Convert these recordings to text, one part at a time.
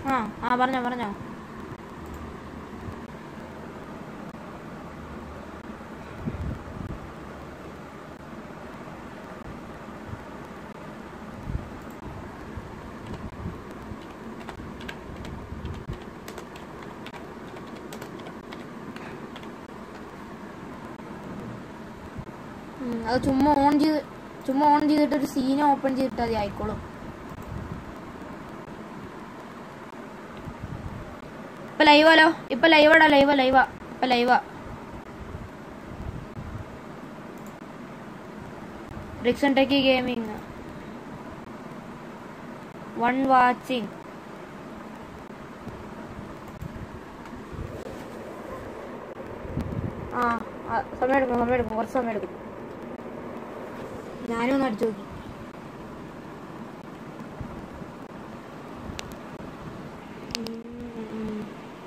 ആ ആ പറഞ്ഞോ പറഞ്ഞോ ഉം, അത് ചുമ്മാ ഓൺ ചെയ്ത് ചുമ്മാ ഓൺ ചെയ്തിട്ട് ഒരു സീന ഓപ്പൺ ചെയ്തിട്ട് അത് ആയിക്കോളും ഇപ്പൊ ലൈവാലോ ഇപ്പൊ ലൈവാടാ ലൈവ ലൈവ ഇപ്പൊ live Rixon techie gaming one watching ആ ആ, സമയം എടുക്കും സമയം എടുക്കും കുറച്ച് സമയം എടുക്കും ഞാനും ഒന്ന് അടിച്ചു നോക്കി ഉം.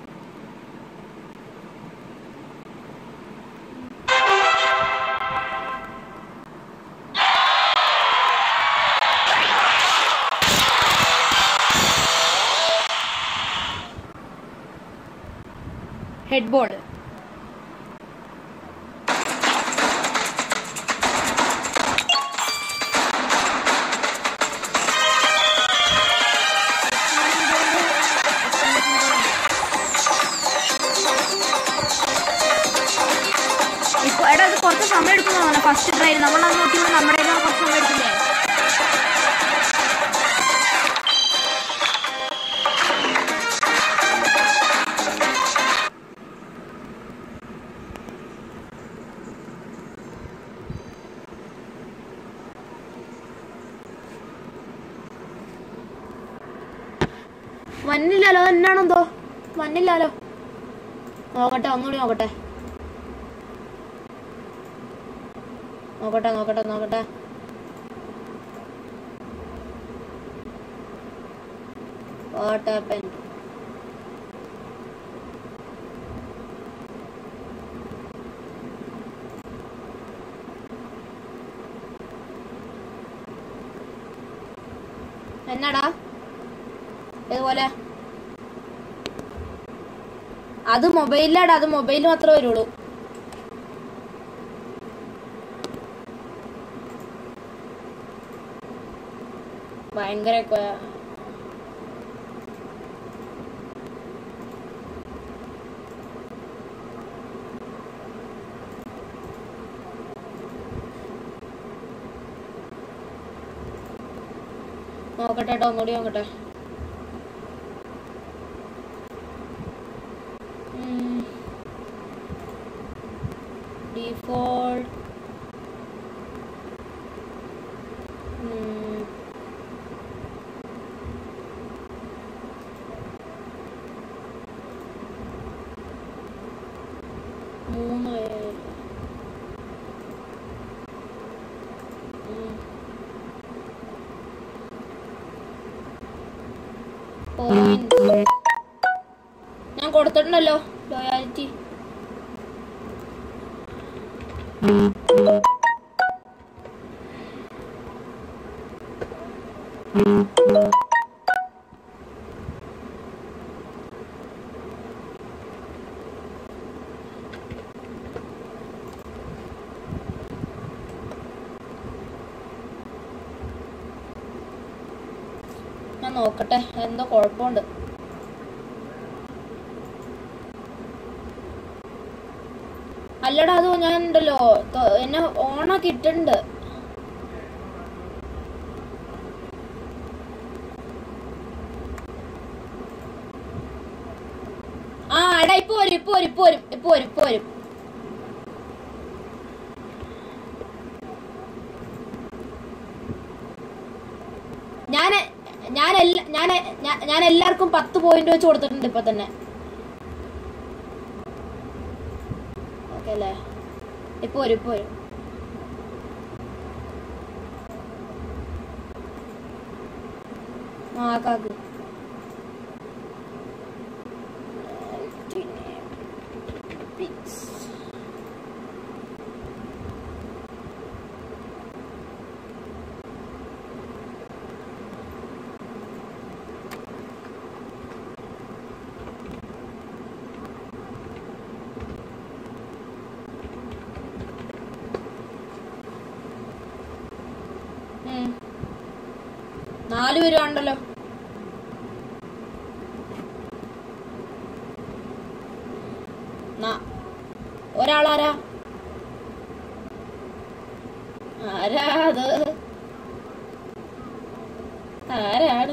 ഹെഡ് ബോർഡ് ഇപ്പൊ എടാ ഇത് കുറച്ച് സമയം എടുക്കുന്നതാണ് ഫസ്റ്റ് ട്രയൽ നമ്മളത് നോക്കിയപ്പോൾ നമ്മുടെ കയ്യിൽ കുറച്ച് സമയം എടുക്കില്ലേ വന്നില്ലല്ലോ എന്നാണെന്തോ വന്നില്ലല്ലോ നോക്കട്ടെ ഒന്നുകൂടി നോക്കട്ടെ നോക്കട്ടെ നോക്കട്ടെ നോക്കട്ടെ വാട്ട് ഹാപ്പൻ എന്നാടാ ഇതുപോലെ അത് മൊബൈലിലാടാ അത് മൊബൈലിൽ മാത്രമേ വരുള്ളൂ ഭയങ്കര കൊ- നോക്കട്ടെ കേട്ടോ ഒന്നുകൂടി നോക്കട്ടെ ഡിഫോൾട്ട് മൂന്ന് പേര്. ഉം. Points. ഞാൻ കൊടുത്തിട്ടുണ്ടല്ലോ ലോയാലിറ്റി ഞാൻ നോക്കട്ടെ എന്തോ കുഴപ്പമുണ്ട് അല്ലടാ അത് ഞാൻ ഉണ്ടല്ലോ ത- എന്നെ ഓണാക്കി ഇട്ടുണ്ട് ആ എടാ ഇപ്പൊ വരും ഇപ്പൊ വരും ഇപ്പൊ വരും ഇപ്പൊ വരും ഇപ്പൊ വരും ഞാൻ ഞാൻ എല്ലാ ഞാൻ ഞാൻ- ഞാൻ എല്ലാവർക്കും പത്ത് പോയിന്റ് വെച്ച് കൊടുത്തിട്ടുണ്ട് ഇപ്പൊ തന്നെ ഓക്കെ അല്ലേ ഇപ്പൊ വരും ഇപ്പൊ വരും ആ കാക്ക് ഉം. നാല് പേര് ഉണ്ടല്ലോ ന- ഒരാളാരാ ആരാ അത് ആരാണ്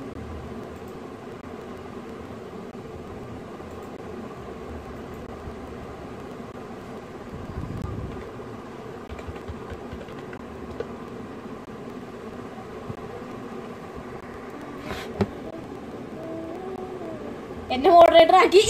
എന്നെ മോഡറേറ്റർ ആക്കി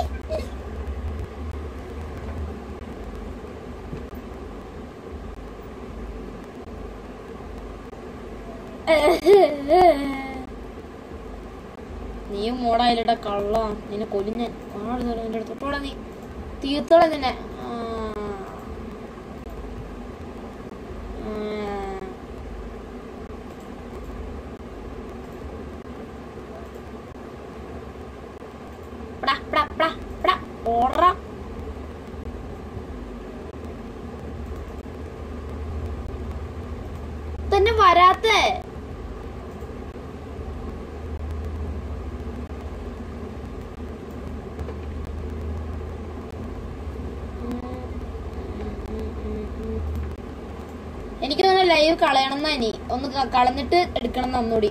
നീയും മോടായില്ലട കള്ള നിന്നെ കൊല്ലുന്ന ആടുന്നോ നിന്റെ അടുത്ത് തൊട്ടോടാ നീ തീർത്തോളെ നിന്നെ ആ. ആ. പ്ടാ, പ്ടാ, പ്ടാ, പ്ടാ. ഓടറാ. തന്നെ വരാത്തേ എനിക്ക് തോന്നുന്നു ലൈവ് കളയണം എന്നാ ഇനി ഒന്ന് ക- കളഞ്ഞിട്ട് എടുക്കണം എന്ന് ഒന്നുകൂടി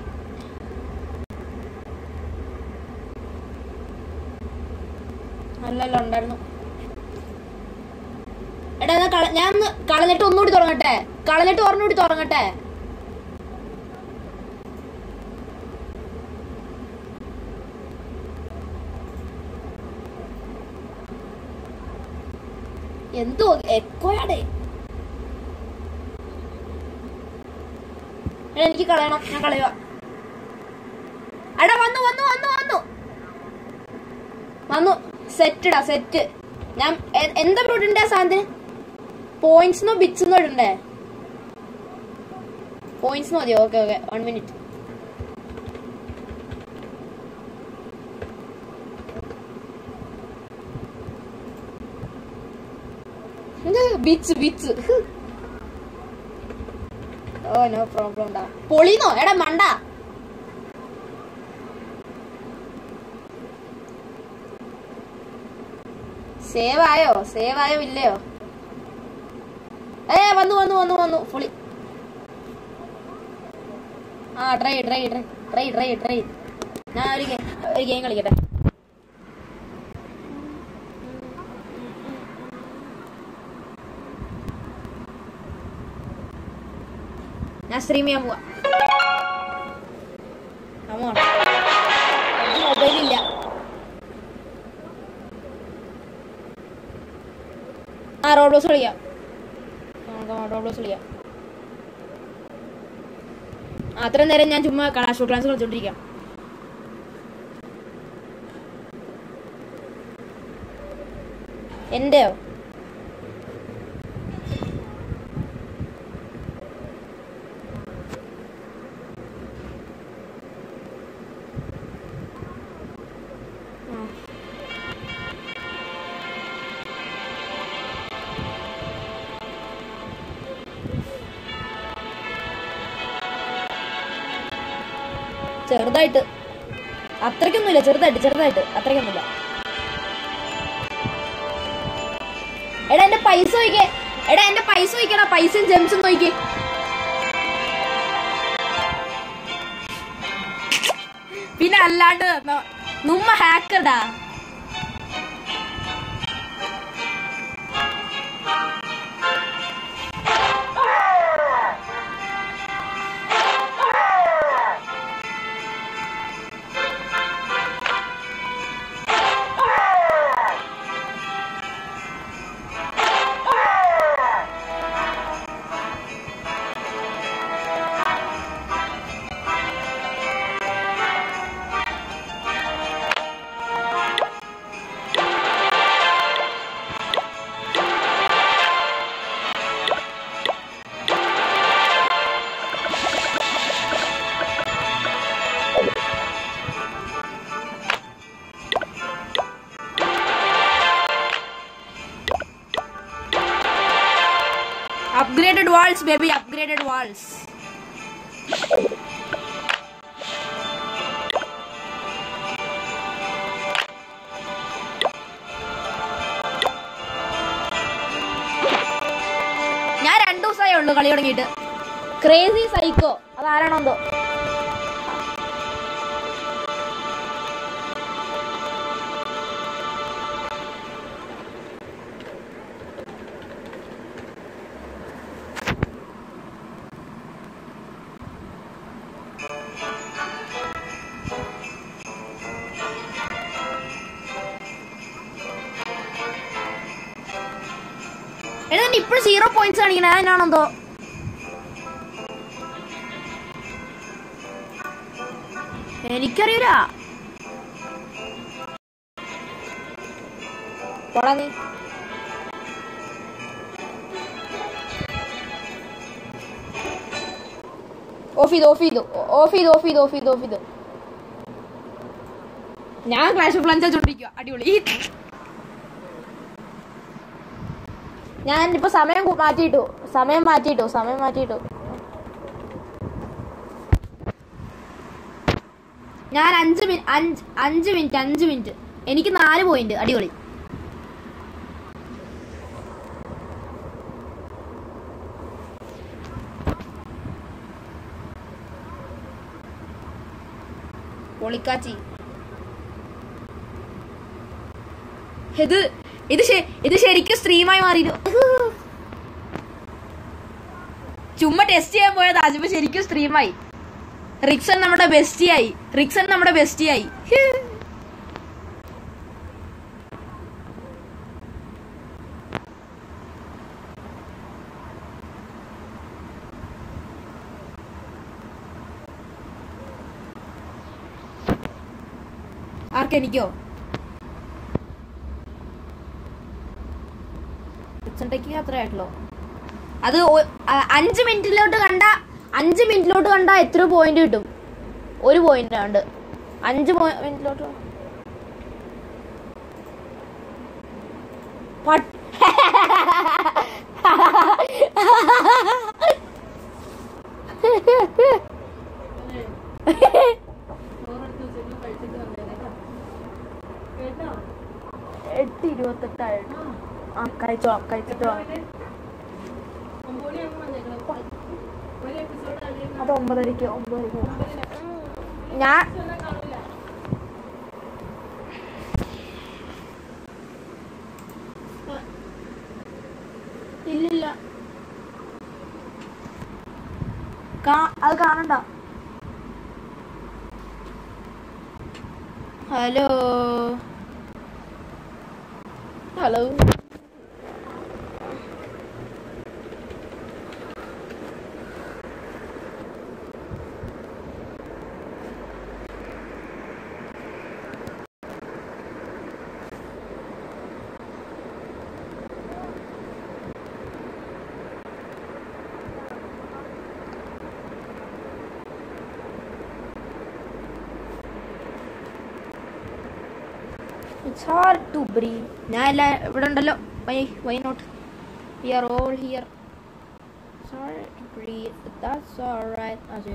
അല്ലല്ല ഉണ്ടായിരുന്നു എടാ എന്നാ കള- ഞാൻ ഒന്ന് കളഞ്ഞിട്ട് ഒന്നുകൂടി തുടങ്ങട്ടെ കളഞ്ഞിട്ട് ഒരെണ്ണൂടി തുടങ്ങട്ടെ എന്തോ എക്കോയാടേ എടാ എനിക്ക് കളയണം ഞാൻ കളയുക എടാ വന്നു വന്നു വന്നു വന്നു വന്നു സെറ്റടാ സെറ്റ് ഞാൻ എ- എന്താ ബ്രോ ഇടണ്ടേ ആ സാധനത്തിന് പോയിന്റ്സിനോ ബിറ്റ്സിനോ ഇടണ്ടേ പോയിന്റ്സ് മതിയോ okay okay one minute bits bits oh no problem ഉണ്ടാ പൊളിന്നോ എടാ മണ്ട സേവ് ആയോ സേവ് ആയോ ഇല്ലയോ ഏ വന്നു വന്നു വന്നു വന്നു പൊളി ആ try try try try try try ഞാൻ ഒരു ഗെയിം ഒരു ഗെയിം കളിക്കട്ടെ ഞാൻ സ്ട്രീം ചെയ്യാൻ പോവാ മൊബൈൽ ഇല്ല ആ റോഡോസ് കളിക്കാം റോഡോസ് കളിക്കാം ആ, അത്രയും നേരം ഞാൻ ചുമ്മാ ക്ലാഷ് ക്ലാസ് കളിച്ചോണ്ടിരിക്കാം എന്റെയോ ആ. ചെറുതായിട്ട് അത്രയ്ക്കൊന്നുമില്ല ചെറുതായിട്ട് ചെറുതായിട്ട് അത്രയ്ക്കൊന്നുമില്ല എടാ എന്റെ പൈസ നോക്കിക്കേ എടാ എന്റെ പൈസ നോക്കിക്കടാ പൈസയും ജെംസും നോക്കി പിന്നെ അല്ലാണ്ട് ന- നുമ്മ ഹാക്കർടാ upgraded walls baby upgraded walls ഞാൻ രണ്ടു ദിവസമേ ഉള്ളൂ കളി തുടങ്ങിയിട്ട് ക്രേസി സൈക്കോ അതാരാണോ എന്തോ എടാ ഇപ്പോഴും സീറോ പോയിന്റ്സ് കാണിക്കണേ അതിനാണോ എന്തോ എനിക്കറിയൂല പോടാ നീ ഓഫ് ചെയ്തു ഓഫ് ചെയ്തു ഓഫ് ചെയ്തു ഓഫ് ചെയ്തു ഓഫ് ചെയ്തു ഓഫ് ചെയ്തു ഞാൻ ക്ലാഷ് ഓഫ് ക്ലാൻസ് ചോണ്ടിരിക്കുക അടിപൊളി ഞാൻ ഇപ്പൊ സമയം കു- മാറ്റിയിട്ടു സമയം മാറ്റിയിട്ടു സമയം മാറ്റിയിട്ടു ഞാൻ അഞ്ച് മിനിറ്റ് അഞ്ച് അഞ്ച് മിനിറ്റ് അഞ്ച് മിനിറ്റ് എനിക്ക് നാല് പോയിന്റ് അടിപൊളി പൊളിക്കാച്ചി ഇത് ഇത് ശ- ഇത് ശരിക്കും സ്ട്രീമായി മാറിയിരുന്നു ചുമ്മാ ടെസ്റ്റ് ചെയ്യാൻ പോയത് ആജിപ്പോ ശരിക്കും സ്ട്രീമായി റിക്സൺ നമ്മുടെ ബെസ്റ്റിയായി റിക്സൺ നമ്മുടെ ബെസ്റ്റിയായി ആർക്കെനിക്കോ റിക്സൺടേക്ക് അത്ര ആയിട്ടുള്ളൂ അത് ഒ- അ- അഞ്ച് മിനിറ്റിലോട്ട് കണ്ട അഞ്ച് മിനിറ്റിലോട്ട് കണ്ട എത്ര പോയിന്റ് കിട്ടും ഒരു പോയിന്റ് ഉണ്ട് അഞ്ച് മിനിറ്റിലോട്ട് പട്ട് എട്ട് ഇരുപത്തെട്ടായിരുന്നു ആ കഴിച്ചോളാം കഴിച്ചിട്ടോളാം അത് ഒമ്പതരക്ക് ഒമ്പതരക്ക് ഞാൻ ഇല്ലില്ല കാ- അത് കാണണ്ട hello hello It's hard to breathe. ഞാൻ എല്ലാ ഇവിടെ ഉണ്ടല്ലോ why why not we are all here It's hard to breathe, but that's alright. അത്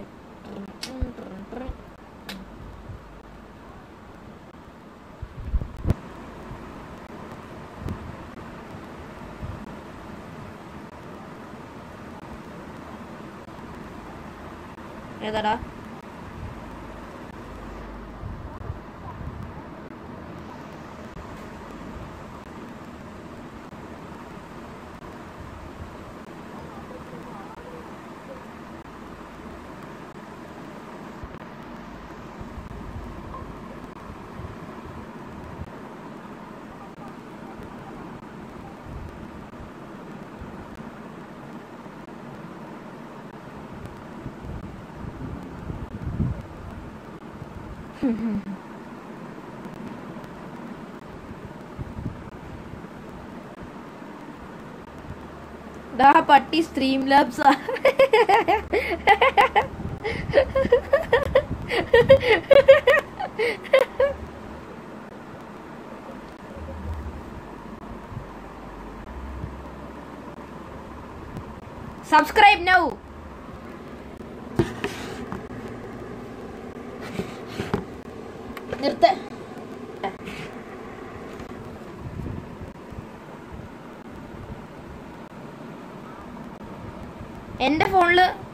ഏതാടാ ദാ പട്ടി സ്ട്രീം ലാബ്സ് സബ്സ്ക്രൈബ് നൗ നിർത്ത എൻ്റെ ഫോണിൽ